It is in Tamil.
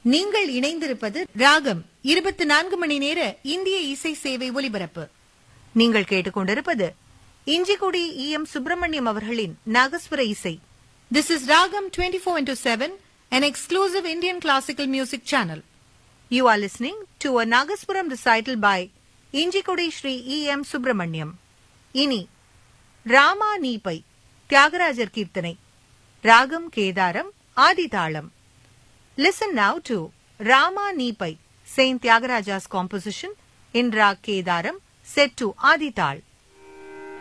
நீங்கள் இணைந்திருப்பது ராகம் இருபத்தி நான்கு மணி நேர இந்திய இசை சேவை ஒலிபரப்பு நீங்கள் கேட்டுக்கொண்டிருப்பது இஞ்சிக்குடி இ எம் சுப்பிரமணியம் அவர்களின் நாகஸ்வர இசை this is ragam twenty four into seven an exclusive Indian classical music channel. You are listening to a Nagaswaram recital by Injikudi Sri E. M. Subramaniam. இனி ராமா நீபை தியாகராஜர் கீர்த்தனை ragam Kedaram Aditalam listen now to Rama Neepai saint Thyagaraja's composition in raag Kedaram set to ஆதிதாள்